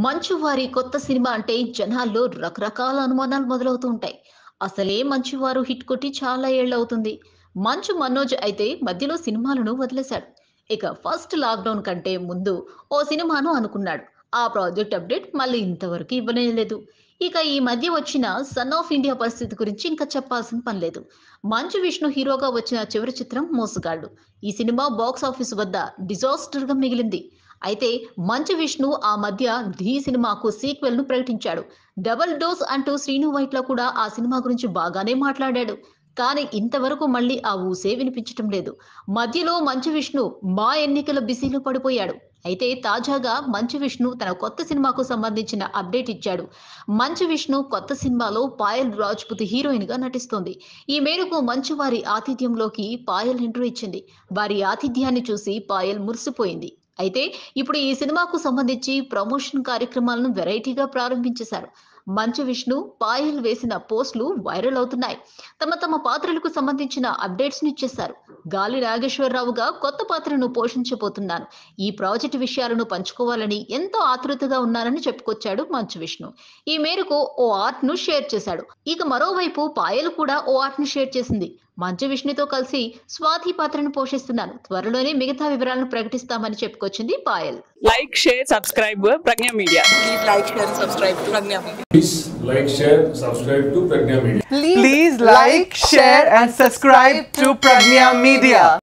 మంచు వారి కొత్త సినిమా అంటే జనాల్లో రకరకాల అనుమానాలు మొదలవుతూ ఉంటాయి అసలే మంచు వారు హిట్ కొట్టి చాలా ఏళ్ళవుతుంది మంచు మనోజ్ అయితే మధ్యలో సినిమాలను వదిలేశాడు ఇక ఫస్ట్ లాక్డౌన్ కంటే ముందు ఓ సినిమాను అనుకున్నాడు ఆ ప్రాజెక్ట్ అప్డేట్ మళ్ళీ ఇంతవరకు ఇవ్వనే లేదు ఇక ఈ మధ్య వచ్చిన సన్ ఆఫ్ ఇండియా పరిస్థితి గురించి ఇంకా చెప్పాల్సిన పని లేదు మంచు విష్ణు హీరోగా వచ్చిన చివరి చిత్రం మోసగాళ్ళు ఈ సినిమా బాక్స్ ఆఫీస్ వద్ద డిజాస్టర్ గా మిగిలింది అయితే మంచు విష్ణు ఆ మధ్య ధీ సినిమాకు సీక్వెల్ ను ప్రకటించాడు డబల్ డోస్ అంటూ శ్రీను వైట్ల కూడా ఆ సినిమా గురించి బాగానే మాట్లాడాడు కానీ ఇంతవరకు మళ్ళీ ఆ ఊసే వినిపించటం లేదు మధ్యలో మంచు విష్ణు మా ఎన్నికల బిజీలో పడిపోయాడు అయితే తాజాగా మంచు విష్ణు తన కొత్త సినిమాకు సంబంధించిన అప్డేట్ ఇచ్చాడు మంచు విష్ణు కొత్త సినిమాలో పాయల్ రాజ్పుత్ హీరోయిన్ గా నటిస్తోంది ఈ మేరకు మంచు వారి ఆతిథ్యంలోకి పాయల్ ఎంట్రీ ఇచ్చింది వారి ఆతిథ్యాన్ని చూసి పాయల్ మురిసిపోయింది అయితే ఇప్పుడు ఈ సినిమాకు సంబంధించి ప్రమోషన్ కార్యక్రమాలను వెరైటీగా ప్రారంభించేశారు మంచు విష్ణు పాయల్ వేసిన పోస్టులు వైరల్ అవుతున్నాయి తమ తమ పాత్రలకు సంబంధించిన అప్డేట్స్ ని ఇచ్చేశారు గాలి నాగేశ్వరరావుగా కొత్త పాత్రను పోషించబోతున్నాను ఈ ప్రాజెక్ట్ విషయాలను పంచుకోవాలని ఎంతో ఆతృతగా ఉన్నానని చెప్పుకొచ్చాడు మంచు విష్ణు ఈ మేరకు ఓ ఆర్ట్ ను షేర్ చేశాడు ఇక మరోవైపు పాయల్ కూడా ఓ ఆర్ట్ ని షేర్ చేసింది మంచు విష్ణుతో కలిసి స్వాతి పాత్రను పోషిస్తున్నాను త్వరలోనే మిగతా వివరాలను ప్రకటిస్తామని చెప్పుకొచ్చింది Payal like, share, subscribe Pragnya Media. Please like, share, and subscribe to Pragnya Media. Please like, share, subscribe to Pragna Media. Please like, share, and subscribe to Pragnya Media.